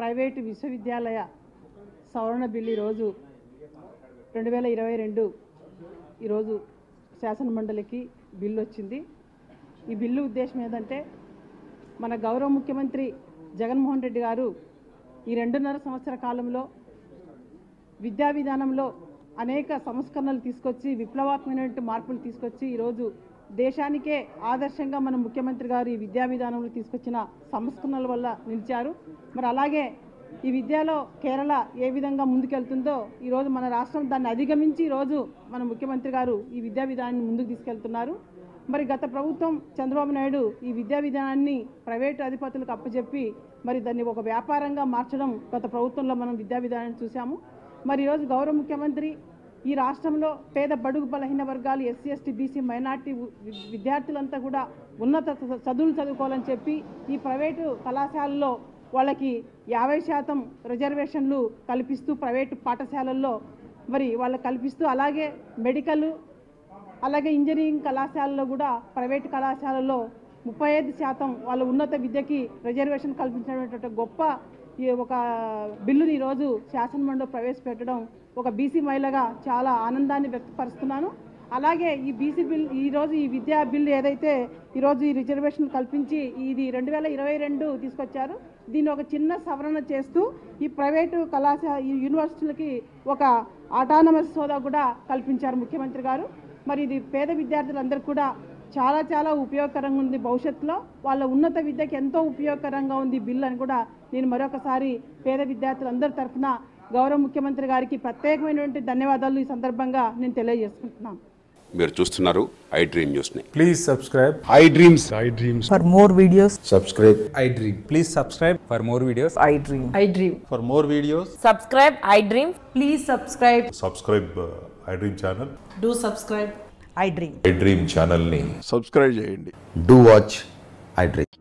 Private విశ్వవిద్యాలయ సవరణ bill ఈరోజు రెండు వేల ఇరవై రెండు ఈరోజు శాసనమండలికి బిల్లు వచ్చింది ఈ బిల్లు ఉద్దేశం ఏంటంటే మన గౌరవ ముఖ్యమంత్రి జగన్మోహన్ రెడ్డి గారు ఈ రెండున్నర సంవత్సర కాలంలో విద్యా విధానంలో అనేక సంస్కరణలు తీసుకొచ్చి విప్లవాత్మకమైనటువంటి మార్పులు తీసుకొచ్చి ఈరోజు దేశానికే ఆదర్శంగా మన ముఖ్యమంత్రి గారు ఈ విద్యా విధానంలో తీసుకొచ్చిన సంస్కరణల వల్ల నిలిచారు మరి అలాగే ఈ విద్యలో కేరళ ఏ విధంగా ముందుకెళ్తుందో ఈరోజు మన రాష్ట్రం దాన్ని అధిగమించి ఈరోజు మన ముఖ్యమంత్రి గారు ఈ విద్యా విధానాన్ని ముందుకు తీసుకెళ్తున్నారు మరి గత ప్రభుత్వం చంద్రబాబు నాయుడు ఈ విద్యా విధానాన్ని ప్రైవేటు అధిపతులకు అప్పచెప్పి మరి దాన్ని ఒక వ్యాపారంగా మార్చడం గత ప్రభుత్వంలో మనం విద్యా విధానాన్ని చూసాము మరి ఈరోజు గౌరవ ముఖ్యమంత్రి ఈ రాష్ట్రంలో పేద బడుగు బలహీన వర్గాలు ఎస్సీ ఎస్టీ బీసీ మైనార్టీ వి- విద్యార్థులంతా కూడా ఉన్నత చ- చదువులు చదువుకోవాలని చెప్పి ఈ ప్రైవేటు కళాశాలల్లో వాళ్ళకి యాభై శాతం రిజర్వేషన్లు కల్పిస్తూ ప్రైవేటు పాఠశాలల్లో మరి వాళ్ళకి కల్పిస్తూ అలాగే మెడికల్ అలాగే ఇంజనీరింగ్ కళాశాలలో కూడా ప్రైవేట్ కళాశాలల్లో ముప్పై ఐదు శాతం వాళ్ళ ఉన్నత విద్యకి రిజర్వేషన్ కల్పించినటువంటి గొప్ప ఈ ఒక బిల్లుని ఈరోజు శాసనమండలి ప్రవేశపెట్టడం ఒక బీసీ మహిళగా చాలా ఆనందాన్ని వ్యక్తపరుస్తున్నాను అలాగే ఈ బీసీ బిల్ ఈరోజు ఈ విద్యా బిల్లు ఏదైతే ఈరోజు ఈ రిజర్వేషన్ కల్పించి ఇది రెండు వేల ఇరవై రెండు తీసుకొచ్చారు దీన్ని ఒక చిన్న సవరణ చేస్తూ ఈ ప్రైవేటు కళాశాల ఈ యూనివర్సిటీలకి ఒక ఆటానమస్ హోదా కూడా కల్పించారు ముఖ్యమంత్రి గారు మరి ఇది పేద విద్యార్థులందరికీ కూడా చాలా చాలా ఉపయోగకరంగా ఉంది భవిష్యత్తులో వాళ్ళ ఉన్నత విద్యకి ఎంతో ఉపయోగకరంగా ఉంది ఈ బిల్ అని కూడా నేను మరొకసారి పేద విద్యార్థులందరి తరఫున గౌరవ ముఖ్యమంత్రి గారికి ప్రత్యేకమైనటువంటి ధన్యవాదాలు ఈ సందర్భంగా నేను తెలియజేసుకుంటున్నాను మీరు చూస్తున్నారు ఐ డ్రీమ్ న్యూస్ని Please subscribe. I dreams For more videos, subscribe I dream. Please subscribe for more videos. I dream. I dream. for more videos subscribe i dream Please subscribe. Subscribe I dream channel Do subscribe. I dream. I dream ఛానల్ని do watch i dream